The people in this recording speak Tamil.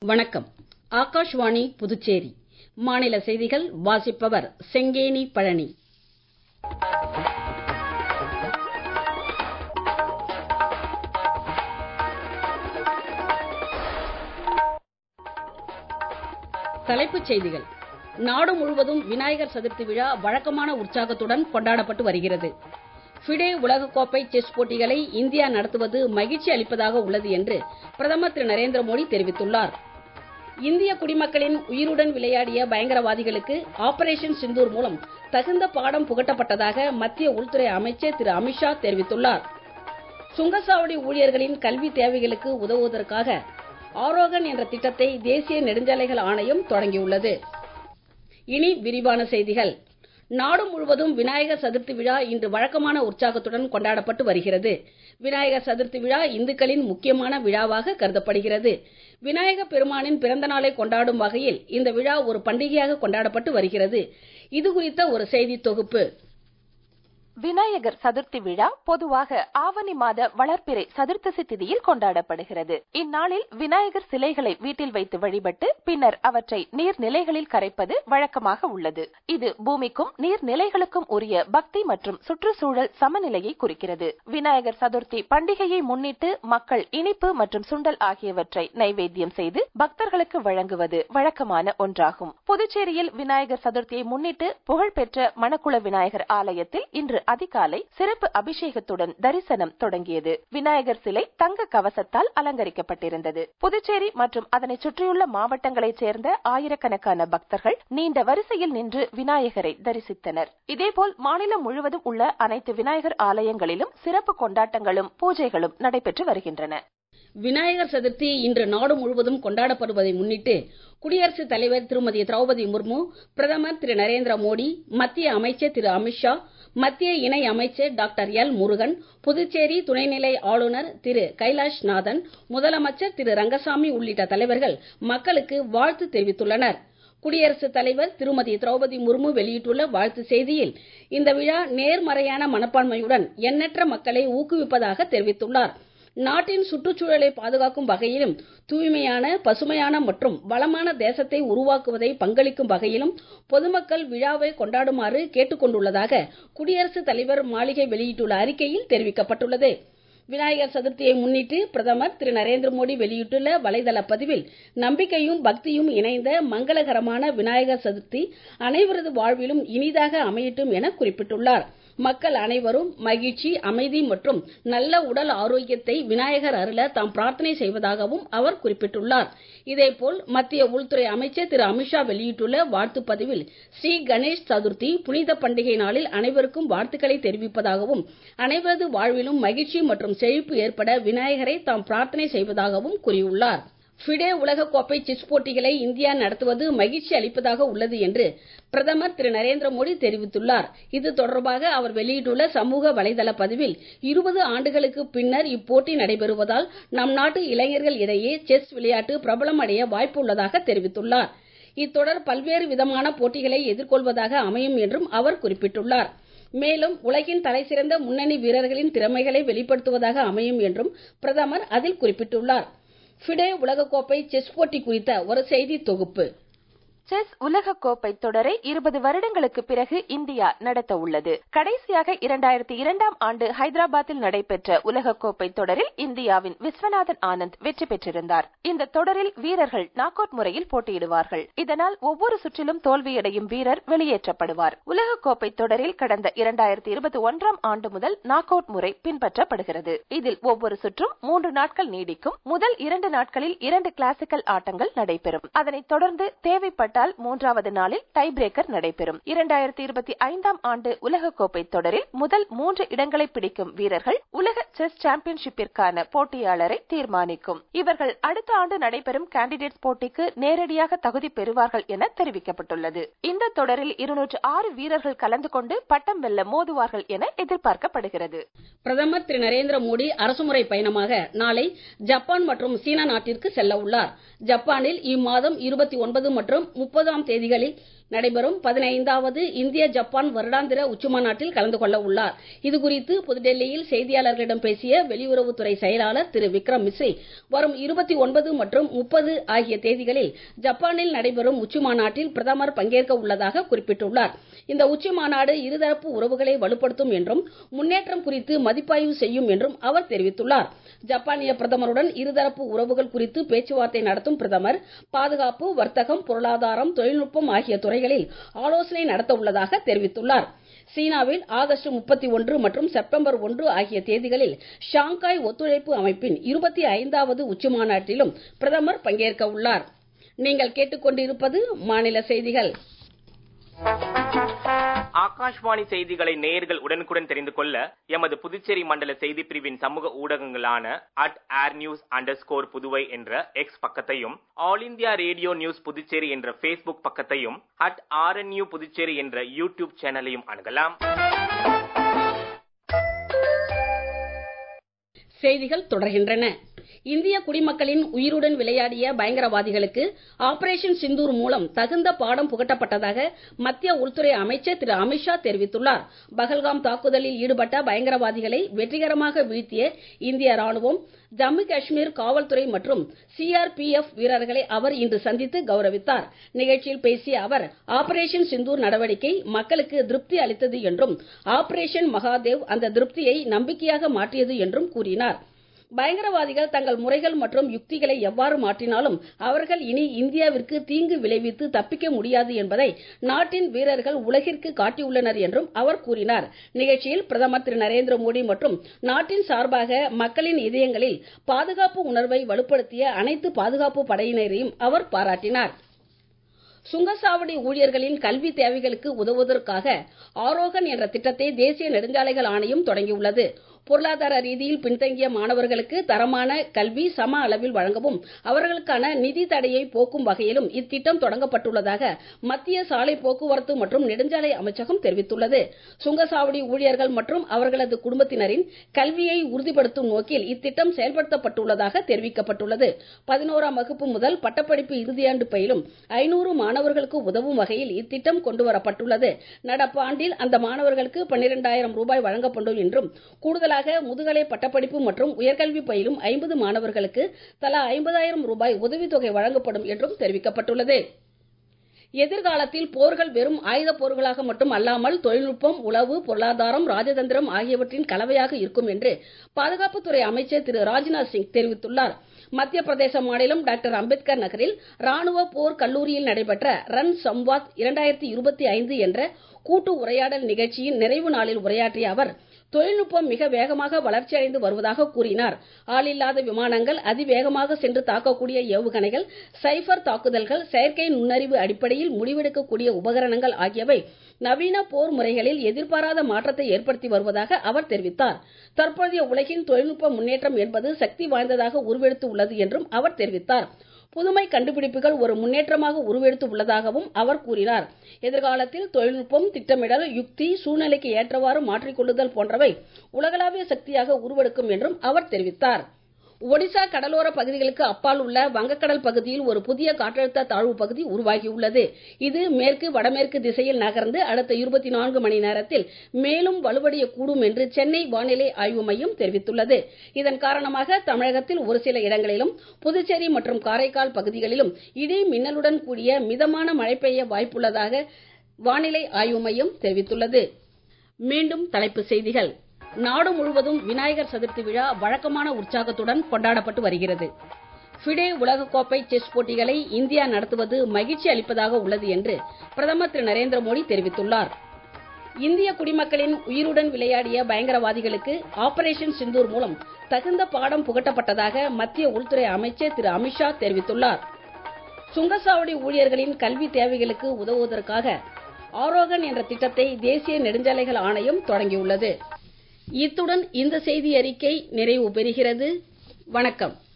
வணக்கம் ஆகாஷ்வாணி புதுச்சேரி மாநில செய்திகள் வாசிப்பவர் செங்கேனி பழனி தலைப்புச் செய்திகள் நாடு முழுவதும் விநாயகர் சதுர்த்தி விழா வழக்கமான உற்சாகத்துடன் கொண்டாடப்பட்டு வருகிறது ஃபிடே உலகக்கோப்பை செஸ் போட்டிகளை இந்தியா நடத்துவது மகிழ்ச்சி அளிப்பதாக உள்ளது என்று பிரதமர் திரு நரேந்திர மோடி தெரிவித்துள்ளார் இந்திய குடிமக்களின் உயிருடன் விளையாடிய பயங்கரவாதிகளுக்கு ஆபரேஷன் சிந்தூர் மூலம் தகுந்த பாடம் புகட்டப்பட்டதாக மத்திய உள்துறை அமைச்சர் திரு அமித்ஷா தெரிவித்துள்ளார் சுங்கச்சாவடி ஊழியர்களின் கல்வி தேவைகளுக்கு உதவுவதற்காக ஆரோகன் என்ற திட்டத்தை தேசிய நெடுஞ்சாலைகள் ஆணையம் தொடங்கியுள்ளது இனி விரிவான செய்திகள் நாடு முழுவதும் விநாயகர் சதுர்த்தி விழா இன்று வழக்கமான உற்சாகத்துடன் கொண்டாடப்பட்டு வருகிறது விநாயகர் சதுர்த்தி விழா இந்துக்களின் முக்கியமான விழாவாக கருதப்படுகிறது விநாயக பெருமானின் பிறந்த நாளை கொண்டாடும் வகையில் இந்த விழா ஒரு பண்டிகையாக கொண்டாடப்பட்டு வருகிறது இது குறித்த ஒரு செய்தி தொகுப்பு விநாயகர் சதுர்த்தி விழா பொதுவாக ஆவணி மாத வளர்ப்பிறை சதுர்த்தசி திதியில் கொண்டாடப்படுகிறது இந்நாளில் விநாயகர் சிலைகளை வீட்டில் வைத்து வழிபட்டு பின்னர் அவற்றை நீர்நிலைகளில் கரைப்பது வழக்கமாக உள்ளது இது பூமிக்கும் நீர்நிலைகளுக்கும் உரிய பக்தி மற்றும் சுற்றுச்சூழல் சமநிலையை குறிக்கிறது விநாயகர் சதுர்த்தி பண்டிகையை முன்னிட்டு மக்கள் இனிப்பு மற்றும் சுண்டல் ஆகியவற்றை நைவேத்தியம் செய்து பக்தர்களுக்கு வழங்குவது வழக்கமான ஒன்றாகும் புதுச்சேரியில் விநாயகர் சதுர்த்தியை முன்னிட்டு புகழ்பெற்ற மணக்குள விநாயகர் ஆலயத்தில் இன்று அதிகாலை சிறப்பு அபிஷேகத்துடன் தரிசனம் தொடங்கியது விநாயகர் சிலை தங்க கவசத்தால் அலங்கரிக்கப்பட்டிருந்தது புதுச்சேரி மற்றும் அதனை சுற்றியுள்ள மாவட்டங்களைச் சேர்ந்த ஆயிரக்கணக்கான பக்தர்கள் நீண்ட வரிசையில் நின்று விநாயகரை தரிசித்தனர் இதேபோல் மாநிலம் முழுவதும் உள்ள அனைத்து விநாயகர் ஆலயங்களிலும் சிறப்பு கொண்டாட்டங்களும் பூஜைகளும் நடைபெற்று வருகின்றன விநாயகர் சதுர்த்தி இன்று நாடு முழுவதும் கொண்டாடப்படுவதை முன்னிட்டு குடியரசுத் தலைவர் திருமதி திரௌபதி முர்மு பிரதமர் திரு நரேந்திர மோடி மத்திய அமைச்சர் திரு அமித்ஷா மத்திய இணை அமைச்சர் டாக்டர் எல் முருகன் புதுச்சேரி துணைநிலை ஆளுநர் திரு கைலாஷ் நாதன் முதலமைச்சர் திரு ரங்கசாமி உள்ளிட்ட தலைவர்கள் மக்களுக்கு வாழ்த்து தெரிவித்துள்ளனர் குடியரசுத் தலைவர் திருமதி திரௌபதி முர்மு வெளியிட்டுள்ள வாழ்த்து செய்தியில் இந்த விழா நேர்மறையான மனப்பான்மையுடன் எண்ணற்ற மக்களை ஊக்குவிப்பதாக தெரிவித்துள்ளார் நாட்டின் சுற்றுச்சூழலை பாதுகாக்கும் வகையிலும் தூய்மையான பசுமையான மற்றும் வளமான தேசத்தை உருவாக்குவதை பங்களிக்கும் வகையிலும் பொதுமக்கள் விழாவை கொண்டாடுமாறு கேட்டுக் கொண்டுள்ளதாக குடியரசுத் தலைவர் மாளிகை வெளியிட்டுள்ள அறிக்கையில் தெரிவிக்கப்பட்டுள்ளது விநாயகர் சதுர்த்தியை முன்னிட்டு பிரதமர் திரு நரேந்திர மோடி வெளியிட்டுள்ள வலைதள பதிவில் நம்பிக்கையும் பக்தியும் இணைந்த மங்களகரமான விநாயகர் சதுர்த்தி அனைவரது வாழ்விலும் இனிதாக அமையட்டும் என குறிப்பிட்டுள்ளார் மக்கள் அனைவரும் மகிழ்ச்சி அமைதி மற்றும் நல்ல உடல் ஆரோக்கியத்தை விநாயகர் அருள தாம் பிரார்த்தனை செய்வதாகவும் அவர் குறிப்பிட்டுள்ளார் இதேபோல் மத்திய உள்துறை அமைச்சர் திரு அமித்ஷா வெளியிட்டுள்ள வாழ்த்து பதிவில் ஸ்ரீ கணேஷ் சதுர்த்தி புனித பண்டிகை நாளில் அனைவருக்கும் வாழ்த்துக்களை தெரிவிப்பதாகவும் அனைவரது வாழ்விலும் மகிழ்ச்சி மற்றும் செழிப்பு ஏற்பட விநாயகரை தாம் பிரார்த்தனை செய்வதாகவும் கூறியுள்ளார் ஃபிடே உலகக்கோப்பை செஸ் போட்டிகளை இந்தியா நடத்துவது மகிழ்ச்சி அளிப்பதாக உள்ளது என்று பிரதமர் திரு நரேந்திர மோடி தெரிவித்துள்ளார் இது தொடர்பாக அவர் வெளியிட்டுள்ள சமூக வலைதள பதிவில் இருபது ஆண்டுகளுக்கு பின்னர் இப்போட்டி நடைபெறுவதால் நம் நாட்டு இளைஞர்கள் இடையே செஸ் விளையாட்டு பிரபலம் அடைய வாய்ப்பு உள்ளதாக தெரிவித்துள்ளார் இத்தொடர் பல்வேறு விதமான போட்டிகளை எதிர்கொள்வதாக அமையும் என்றும் அவர் குறிப்பிட்டுள்ளார் மேலும் உலகின் தலைசிறந்த முன்னணி வீரர்களின் திறமைகளை வெளிப்படுத்துவதாக அமையும் என்றும் பிரதமர் அதில் குறிப்பிட்டுள்ளார் ஃபிடே உலகக்கோப்பை செஸ் போட்டி குறித்த ஒரு செய்தி தொகுப்பு செஸ் உலக கோப்பை தொடரை இருபது வருடங்களுக்கு பிறகு இந்தியா நடத்த உள்ளது கடைசியாக இரண்டாயிரத்தி இரண்டாம் ஆண்டு ஹைதராபாத்தில் நடைபெற்ற உலக கோப்பை தொடரில் இந்தியாவின் விஸ்வநாதன் ஆனந்த் வெற்றி பெற்றிருந்தார் இந்த தொடரில் வீரர்கள் நாக் அவுட் முறையில் போட்டியிடுவார்கள் இதனால் ஒவ்வொரு சுற்றிலும் தோல்வியடையும் வீரர் வெளியேற்றப்படுவார் உலக கோப்பை தொடரில் கடந்த இரண்டாயிரத்தி இருபத்தி ஒன்றாம் ஆண்டு முதல் நாக் அவுட் முறை பின்பற்றப்படுகிறது இதில் ஒவ்வொரு சுற்றும் மூன்று நாட்கள் நீடிக்கும் முதல் இரண்டு நாட்களில் இரண்டு கிளாசிக்கல் ஆட்டங்கள் நடைபெறும் அதனைத் தொடர்ந்து தேவைப்பட்ட விட்டால் மூன்றாவது நாளில் டை பிரேக்கர் நடைபெறும் இரண்டாயிரத்தி இருபத்தி ஐந்தாம் ஆண்டு உலகக்கோப்பை தொடரில் முதல் மூன்று இடங்களை பிடிக்கும் வீரர்கள் உலக செஸ் சாம்பியன்ஷிப்பிற்கான போட்டியாளரை தீர்மானிக்கும் இவர்கள் அடுத்த ஆண்டு நடைபெறும் கேண்டிடேட்ஸ் போட்டிக்கு நேரடியாக தகுதி பெறுவார்கள் என தெரிவிக்கப்பட்டுள்ளது இந்த தொடரில் இருநூற்று ஆறு வீரர்கள் கலந்து கொண்டு பட்டம் வெல்ல மோதுவார்கள் என எதிர்பார்க்கப்படுகிறது பிரதமர் திரு நரேந்திர மோடி அரசுமுறை பயணமாக நாளை ஜப்பான் மற்றும் சீனா நாட்டிற்கு செல்ல உள்ளார் ஜப்பானில் இம்மாதம் இருபத்தி ஒன்பது மற்றும் முப்பதாம் தேதிகளில் நடைபெறும் பதினைந்தாவது இந்திய ஜப்பான் வருடாந்திர உச்சிமாநாட்டில் கலந்து கொள்ள உள்ளார் இதுகுறித்து புதுடெல்லியில் செய்தியாளர்களிடம் பேசிய வெளியுறவுத்துறை செயலாளர் திரு விக்ரம் மிஸ்ரி வரும் இருபத்தி ஒன்பது மற்றும் முப்பது ஆகிய தேதிகளில் ஜப்பானில் நடைபெறும் உச்சிமாநாட்டில் பிரதமர் பங்கேற்க உள்ளதாக குறிப்பிட்டுள்ளார் இந்த உச்சிமாநாடு இருதரப்பு உறவுகளை வலுப்படுத்தும் என்றும் முன்னேற்றம் குறித்து மதிப்பாய்வு செய்யும் என்றும் அவர் தெரிவித்துள்ளார் ஜப்பானிய பிரதமருடன் இருதரப்பு உறவுகள் குறித்து பேச்சுவார்த்தை நடத்தும் பிரதமர் பாதுகாப்பு வர்த்தகம் பொருளாதாரம் தொழில்நுட்பம் ஆகிய துறைகளில் ஆலோசனை நடத்த உள்ளதாக தெரிவித்துள்ளார் சீனாவில் ஆகஸ்ட் முப்பத்தி ஒன்று மற்றும் செப்டம்பர் ஒன்று ஆகிய தேதிகளில் ஷாங்காய் ஒத்துழைப்பு அமைப்பின் இருபத்தி ஐந்தாவது உச்சிமாநாட்டிலும் பிரதமர் பங்கேற்க உள்ளார் நீங்கள் கேட்டுக்கொண்டிருப்பது மாநில செய்திகள் ஆகாஷ்வாணி செய்திகளை நேயர்கள் உடனுக்குடன் தெரிந்து கொள்ள எமது புதுச்சேரி மண்டல செய்தி பிரிவின் சமூக ஊடகங்களான at air news under score Puduvai என்ற எக்ஸ் பக்கத்தையும் All India Radio news Puducherry என்ற பேஸ்புக் பக்கத்தையும் அட் ஆர்என்யூ புதுச்சேரி என்ற யூடியூப் சேனலையும் அணுகலாம் செய்திகள் தொடர்கின்றன இந்திய குடிமக்களின் உயிருடன் விளையாடிய பயங்கரவாதிகளுக்கு ஆபரேஷன் சிந்தூர் மூலம் தகுந்த பாடம் புகட்டப்பட்டதாக மத்திய உள்துறை அமைச்சர் திரு அமித்ஷா தெரிவித்துள்ளார் பகல்காம் தாக்குதலில் ஈடுபட்ட பயங்கரவாதிகளை வெற்றிகரமாக வீழ்த்திய இந்திய ராணுவம் ஜம்மு காஷ்மீர் காவல்துறை மற்றும் சிஆர்பிஎஃப் வீரர்களை அவர் இன்று சந்தித்து கௌரவித்தார் நிகழ்ச்சியில் பேசிய அவர் ஆபரேஷன் சிந்தூர் நடவடிக்கை மக்களுக்கு திருப்தி அளித்தது என்றும் ஆபரேஷன் மகாதேவ் அந்த திருப்தியை நம்பிக்கையாக மாற்றியது என்றும் கூறினார் பயங்கரவாதிகள் தங்கள் முறைகள் மற்றும் யுக்திகளை எவ்வாறு மாற்றினாலும் அவர்கள் இனி இந்தியாவிற்கு தீங்கு விளைவித்து தப்பிக்க முடியாது என்பதை நாட்டின் வீரர்கள் உலகிற்கு காட்டியுள்ளனர் என்றும் அவர் கூறினார் நிகழ்ச்சியில் பிரதமர் திரு நரேந்திர மோடி மற்றும் நாட்டின் சார்பாக மக்களின் இதயங்களில் பாதுகாப்பு உணர்வை வலுப்படுத்திய அனைத்து பாதுகாப்பு படையினரையும் அவர் பாராட்டினார் சுங்கசாவடி ஊழியர்களின் கல்வி தேவைகளுக்கு உதவுவதற்காக ஆரோகன் என்ற திட்டத்தை தேசிய நெடுஞ்சாலைகள் ஆணையம் தொடங்கியுள்ளது பொருளாதார ரீதியில் பின்தங்கிய மாணவர்களுக்கு தரமான கல்வி சம அளவில் வழங்கவும் அவர்களுக்கான நிதி தடையை போக்கும் வகையிலும் இத்திட்டம் தொடங்கப்பட்டுள்ளதாக மத்திய சாலை போக்குவரத்து மற்றும் நெடுஞ்சாலை அமைச்சகம் தெரிவித்துள்ளது சுங்கசாவடி ஊழியர்கள் மற்றும் அவர்களது குடும்பத்தினரின் கல்வியை உறுதிப்படுத்தும் நோக்கில் இத்திட்டம் செயல்படுத்தப்பட்டுள்ளதாக தெரிவிக்கப்பட்டுள்ளது பதினோராம் வகுப்பு முதல் பட்டப்படிப்பு இறுதியாண்டு பயிலும் ஐநூறு மாணவர்களுக்கு உதவும் வகையில் இத்திட்டம் கொண்டுவரப்பட்டுள்ளது நடப்பு ஆண்டில் அந்த மாணவர்களுக்கு பன்னிரெண்டாயிரம் ரூபாய் வழங்கப்படும் என்றும் கூடுதலாக முதுகலை பட்டப்படிப்பு மற்றும் உயர்கல்வி பயிலும் ஐம்பது மாணவர்களுக்கு தலா ஐம்பதாயிரம் ரூபாய் உதவித்தொகை வழங்கப்படும் என்றும் தெரிவிக்கப்பட்டுள்ளது எதிர்காலத்தில் போர்கள் வெறும் ஆயுத போர்களாக மட்டும் அல்லாமல் தொழில்நுட்பம் உளவு பொருளாதாரம் ராஜதந்திரம் ஆகியவற்றின் கலவையாக இருக்கும் என்று பாதுகாப்புத்துறை அமைச்சர் திரு ராஜ்நாத் சிங் தெரிவித்துள்ளார் மத்திய பிரதேச மாநிலம் டாக்டர் அம்பேத்கர் நகரில் ராணுவ போர் கல்லூரியில் நடைபெற்ற ரன் சம்வாத் இரண்டாயிரத்தி இருபத்தி ஐந்து என்ற கூட்டு உரையாடல் நிகழ்ச்சியின் நிறைவு நாளில் உரையாற்றிய அவர் தொழில்நுட்பம் மிக வேகமாக வளர்ச்சியடைந்து வருவதாக கூறினார் ஆளில்லாத விமானங்கள் அதிவேகமாக சென்று தாக்கக்கூடிய ஏவுகணைகள் சைபர் தாக்குதல்கள் செயற்கை நுண்ணறிவு அடிப்படையில் முடிவெடுக்கக்கூடிய உபகரணங்கள் ஆகியவை நவீன போர் முறைகளில் எதிர்பாராத மாற்றத்தை ஏற்படுத்தி வருவதாக அவர் தெரிவித்தார் தற்போதைய உலகின் தொழில்நுட்ப முன்னேற்றம் என்பது சக்தி வாய்ந்ததாக உருவெடுத்து உள்ளது என்றும் அவர் தெரிவித்தார் புதுமை கண்டுபிடிப்புகள் ஒரு முன்னேற்றமாக உருவெடுத்து உள்ளதாகவும் அவர் கூறினார் எதிர்காலத்தில் தொழில்நுட்பம் திட்டமிடல் யுக்தி சூழ்நிலைக்கு ஏற்றவாறு மாற்றிக்கொள்ளுதல் போன்றவை உலகளாவிய சக்தியாக உருவெடுக்கும் என்றும் அவர் தெரிவித்தார் ஒடிசா கடலோர பகுதிகளுக்கு அப்பால் உள்ள வங்கக்கடல் பகுதியில் ஒரு புதிய காற்றழுத்த தாழ்வு பகுதி உருவாகியுள்ளது இது மேற்கு வடமேற்கு திசையில் நகர்ந்து அடுத்த இருபத்தி நான்கு மணி நேரத்தில் மேலும் வலுவடையக்கூடும் என்று சென்னை வானிலை ஆய்வு மையம் தெரிவித்துள்ளது இதன் காரணமாக தமிழகத்தில் ஒரு சில இடங்களிலும் புதுச்சேரி மற்றும் காரைக்கால் பகுதிகளிலும் இடி மின்னலுடன் கூடிய மிதமான மழை பெய்ய வாய்ப்புள்ளதாக வானிலை ஆய்வு மையம் தெரிவித்துள்ளது மீண்டும் தலைப்புச் செய்திகள் நாடு முழுவதும் விநாயகர் சதுர்த்தி விழா வழக்கமான உற்சாகத்துடன் கொண்டாடப்பட்டு வருகிறது ஃபிடே உலகக்கோப்பை செஸ் போட்டிகளை இந்தியா நடத்துவது மகிழ்ச்சி அளிப்பதாக உள்ளது என்று பிரதமர் திரு நரேந்திர மோடி தெரிவித்துள்ளார் இந்திய குடிமக்களின் உயிருடன் விளையாடிய பயங்கரவாதிகளுக்கு ஆபரேஷன் சிந்தூர் மூலம் தகுந்த பாடம் புகட்டப்பட்டதாக மத்திய உள்துறை அமைச்சர் திரு அமித்ஷா தெரிவித்துள்ளார் சுங்கசாவடி ஊழியர்களின் கல்வி தேவைகளுக்கு உதவுவதற்காக ஆரோகன் என்ற திட்டத்தை தேசிய நெடுஞ்சாலைகள் ஆணையம் தொடங்கியுள்ளது இத்துடன் இந்த செய்தி அறிக்கை நிறைவு பெறுகிறது வணக்கம்